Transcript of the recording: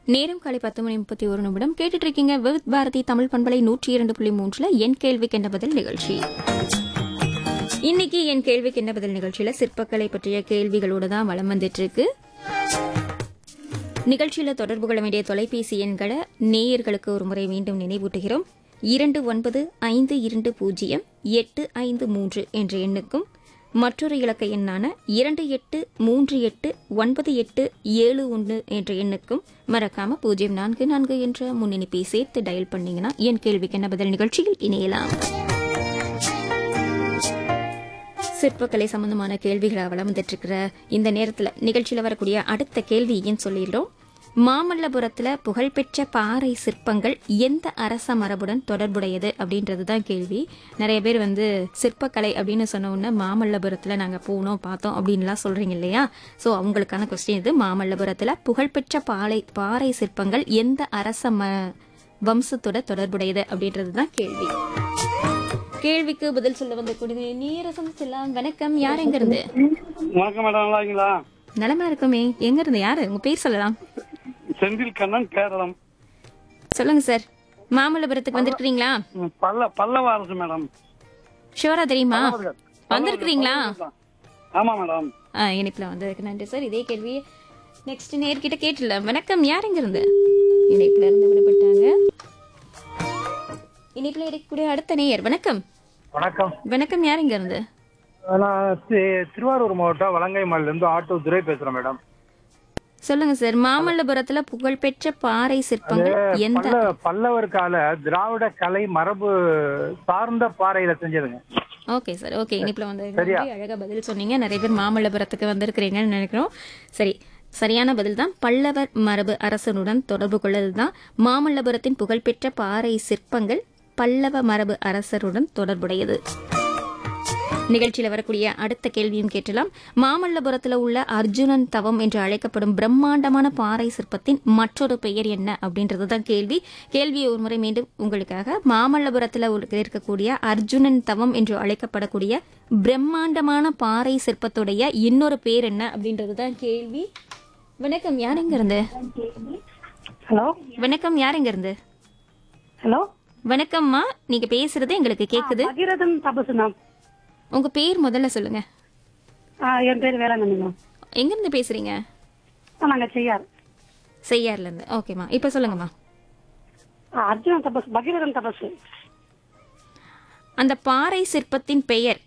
நேரம் காலை பத்து மணி முப்பத்தி ஒரு நிமிடம் கேட்டுட்டு இருக்கீங்க வித் பாரதி தமிழ் பண்பலை நூற்றி இரண்டு புள்ளி மூன்றுல என் கேள்விக்கு என்ன பதில் நிகழ்ச்சி இன்னைக்கு என் கேள்விக்கு என்ன பதில் நிகழ்ச்சியில சிற்பக்கலை பற்றிய கேள்விகளோட தான் வலம் வந்துட்டு இருக்கு நிகழ்ச்சியில தொடர்பு கொள்ள வேண்டிய தொலைபேசி எண்களை நேயர்களுக்கு ஒரு முறை மீண்டும் நினைவூட்டுகிறோம் இரண்டு ஒன்பது ஐந்து இரண்டு பூஜ்ஜியம் எட்டு ஐந்து மூன்று என்ற எண்ணுக்கும் மற்றொரு இலக்க எண்ணான இரண்டு எட்டு மூன்று எட்டு ஒன்பது எட்டு ஏழு ஒன்று என்ற எண்ணுக்கும் மறக்காம பூஜ்ஜியம் நான்கு நான்கு என்ற முன்னணிப்பை சேர்த்து டயல் பண்ணீங்கன்னா என் கேள்விக்கு என்ன பதில் நிகழ்ச்சியில் இணையலாம் சிற்பக்கலை சம்பந்தமான கேள்விகளை வளம் வந்துட்டு இருக்கிற இந்த நேரத்துல நிகழ்ச்சியில வரக்கூடிய அடுத்த கேள்வின்னு சொல்லிடுறோம் மாமல்லபுரத்துல புகழ்பெற்ற பாறை சிற்பங்கள் எந்த அரச மரபுடன் தொடர்புடையது அப்படின்றது தான் கேள்வி நிறைய பேர் வந்து சிற்பக்கலை அப்படின்னு சொன்ன உடனே மாமல்லபுரத்துல நாங்க போனோம் பார்த்தோம் அப்படின்லாம் சொல்றீங்க இல்லையா சோ அவங்களுக்கான கொஸ்டின் இது மாமல்லபுரத்துல புகழ்பெற்ற பாறை பாறை சிற்பங்கள் எந்த அரச ம வம்சத்தோட தொடர்புடையது அப்படின்றது தான் கேள்வி கேள்விக்கு பதில் சொல்ல வந்த குடிமை நீரசம் செல்லாம் வணக்கம் யார் எங்க இருந்து வணக்கம் மேடம் நல்லா இருக்கீங்களா நலமா இருக்குமே எங்க இருந்து யாரு உங்க பேர் சொல்லலாம் செந்தில் கண்ணன் கேரளம் சொல்லுங்க சார் மாமல்லபுரத்துக்கு வந்திருக்கிறீங்களா ம், பல்ல பல்லவ அரசு மேடம் ஷுவரா தெரியுமா வந்திருக்கிறீங்களா ஆமா மேடம் ஆ, இணைப்புல வந்ததுக்கு நன்றி சார் இதே கேள்வி நெக்ஸ்ட் நேர்கிட்ட கேட்டுல வணக்கம் யார் எங்க இருந்து இணைப்புல இருந்து விடுபட்டாங்க இணைப்புல இருக்கக்கூடிய அடுத்த நேயர் வணக்கம் வணக்கம் வணக்கம் யார் எங்க இருந்து நான் தி- திருவாரூர் மாவட்டம் வலங்கைமாலில இருந்து ஆட்டோ துரை பேசுறேன் மேடம் சொல்லுங்க சார் மாமல்லபுரத்துல புகழ்பெற்ற பாறை சிற்பங்கள் எந்த பல்ல பல்லவர் கால திராவிட கலை மரபு சார்ந்த பாறையில செஞ்சதுங்க ஓகே சார் ஓகே இனிப்புல வந்து நன்றி அழகா பதில் சொன்னீங்க நிறைய பேர் மாமல்லபுரத்துக்கு வந்திருக்கிறீங்கன்னு நினைக்கிறோம் சரி சரியான பதில் தான் பல்லவர் மரபு அரசனுடன் தொடர்பு கொள்ளதுதான் மாமல்லபுரத்தின் புகழ்பெற்ற பாறை சிற்பங்கள் பல்லவ மரபு அரசருடன் தொடர்புடையது நிகழ்ச்சியில வரக்கூடிய அடுத்த கேள்வியும் கேட்டலாம் மாமல்லபுரத்துல உள்ள அர்ஜுனன் தவம் என்று அழைக்கப்படும் பிரம்மாண்டமான பாறை சிற்பத்தின் மற்றொரு பெயர் என்ன அப்படின்றது தான் கேள்வி கேள்வியை ஒரு முறை மீண்டும் உங்களுக்காக மாமல்லபுரத்துல உள்ள- இருக்கக்கூடிய அர்ஜுனன் தவம் என்று அழைக்கப்படக்கூடிய பிரம்மாண்டமான பாறை சிற்பத்துடைய இன்னொரு பேர் என்ன அப்படின்றது தான் கேள்வி வணக்கம் யார் எங்க இருந்து ஹலோ வணக்கம் யார் எங்க இருந்து ஹலோ வணக்கம்மா நீங்க பேசுறது எங்களுக்கு கேக்குது பகீரதன் தபசு மேம் உங்க பேர் முதல்ல சொல்லுங்க ஆ, என் பேர் வேளாங்கண்ணி மேம் எங்க இருந்து பேசுறீங்க ஆ, நாங்க செய்யார் செய்யார்ல இருந்து ஓகேம்மா இப்ப சொல்லுங்கம்மா ஆ, அர்ஜுனன் தபசு பகீரதன் தபசு அந்த பாறை சிற்பத்தின் பெயர்